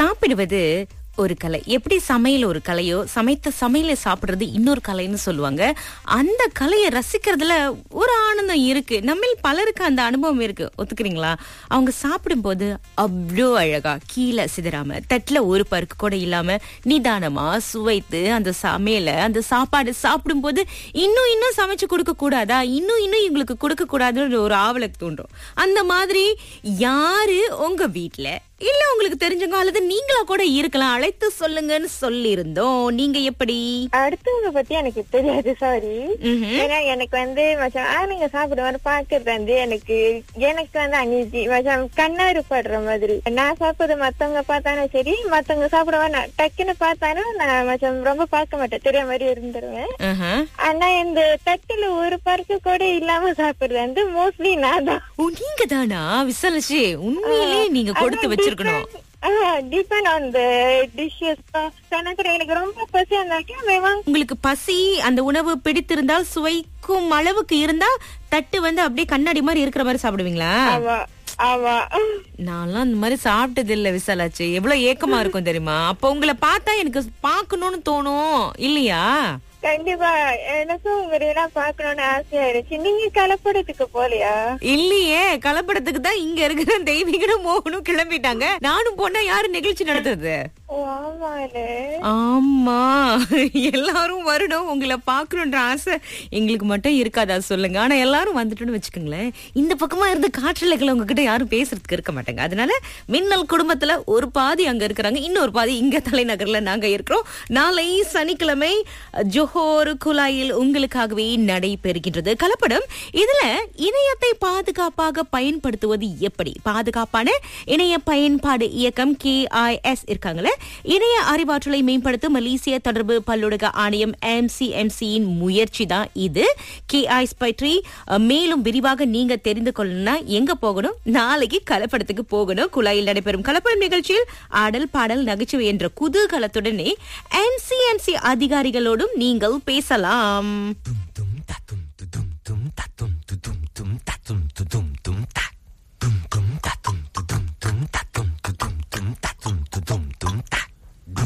சாப்பிடுவது ஒரு கலை எப்படி சமையல் ஒரு கலையோ சமைத்த சமையலை சாப்பிடுறது இன்னொரு கலைன்னு சொல்லுவாங்க அந்த கலையை ரசிக்கிறதுல ஒரு ஆனந்தம் இருக்கு நம்மில் பலருக்கு அந்த அனுபவம் இருக்கு ஒத்துக்கிறீங்களா அவங்க சாப்பிடும்போது அவ்வளோ அழகா கீழே சிதறாம தட்டுல ஒரு பருக்கு கூட இல்லாம நிதானமா சுவைத்து அந்த சமையலை அந்த சாப்பாடு சாப்பிடும்போது இன்னும் இன்னும் சமைச்சு கொடுக்க கூடாதா இன்னும் இன்னும் இவங்களுக்கு கொடுக்க கூடாதுன்னு ஒரு ஆவலுக்கு தோன்றும் அந்த மாதிரி யாரு உங்க வீட்ல இல்ல உங்களுக்கு தெரிஞ்சவங்க அல்லது நீங்களா கூட இருக்கலாம் அழைத்து சொல்லுங்கன்னு சொல்லியிருந்தோம் நீங்க எப்படி அடுத்தவங்க பத்தி எனக்கு தெரியாது சாரி ம்ஹும். ஏன்னா எனக்கு வந்து மச்சான் ஆளுங்க சாப்பிடுவாரு பாக்குறது வந்து எனக்கு எனக்கு வந்து அநீதி மச்சான் கண்ணாறு படுற மாதிரி நான் சாப்பிடுறது மத்தவங்க பார்த்தாலும் சரி மத்தவங்க சாப்பிடுவா நான் டக்குன்னு பார்த்தாலும் நான் மச்சான் ரொம்ப பார்க்க மாட்டேன் தெரிய மாதிரி இருந்துருவேன் ஆஹா. ஆனா இந்த தட்டுல ஒரு பருக்கு கூட இல்லாம சாப்பிடுறது வந்து மோஸ்ட்லி நான் தான் ஓ நீங்க தானா விசாலச்சு உண்மையிலேயே நீங்க கொடுத்து வச்சிருக்கணும் டிபெண்ட் ஆன் த டிஷ்ஷஸ் எனக்கு ரொம்ப பசி அந்த உங்களுக்கு பசி அந்த உணவு பிடித்திருந்தால் சுவைக்கும் அளவுக்கு இருந்தா தட்டு வந்து அப்படியே கண்ணாடி மாதிரி இருக்கிற மாதிரி சாப்பிடுவீங்களா ஆமா ஆமா நான்லாம் இந்த மாதிரி சாப்பிட்டது இல்ல விசாலாச்சு எவ்வளவு ஏக்கமா இருக்கும் தெரியுமா அப்ப உங்களை பார்த்தா எனக்கு பார்க்கணும்னு தோணும் இல்லையா கண்டிப்பா எனக்கும் உங்களை எல்லாம் பாக்கணும்னு ஆசையா இருந்துச்சு நீங்க கலப்படத்துக்கு போலையா இல்லையே கலப்படத்துக்கு தான் இங்க இருக்கிற தெய்வீகனும் மோகனும் கிளம்பிட்டாங்க நானும் போனா யாரு நிகழ்ச்சி நடத்துறது ஓ ஆமால ஆமா எல்லாரும் வரணும் உங்களை பாக்கணும்ன்ற ஆசை எங்களுக்கு மட்டும் இருக்காதா சொல்லுங்க ஆனா எல்லாரும் வந்துட்டோம்னு வச்சுக்கோங்களேன் இந்த பக்கமா இருந்து காற்றலைகளை உங்ககிட்ட யாரும் பேசுறதுக்கு இருக்க மாட்டாங்க அதனால மின்னல் குடும்பத்துல ஒரு பாதி அங்க இருக்கிறாங்க இன்னொரு பாதி இங்க தலைநகர்ல நாங்க இருக்கிறோம் நாளை சனிக்கிழமை ஜோஹோர் குழாயில் உங்களுக்காகவே நடைபெறுகின்றது கலப்படம் இதுல இணையத்தை பாதுகாப்பாக பயன்படுத்துவது எப்படி பாதுகாப்பான இணைய பயன்பாடு இயக்கம் கேஐஎஸ் இருக்காங்களே இணைய அறிவாற்றலை மேம்படுத்தும் மலேசிய தொடர்பு பல்லுலக ஆணையம் எம்சிஎம்சியின் முயற்சி தான் இது கேஐஎஸ் பற்றி அஹ், மேலும் விரிவாக நீங்க தெரிந்து கொள்ளணும்னா எங்க போகணும் நாளைக்கு கலப்படத்துக்கு போகணும் குழாயில் நடைபெறும் கலப்படம் நிகழ்ச்சியில் ஆடல் பாடல் நகைச்சுவை என்ற குதூகலத்துடனே என்சிஎம்சி அதிகாரிகளோடும் நீங்கள் பேசலாம்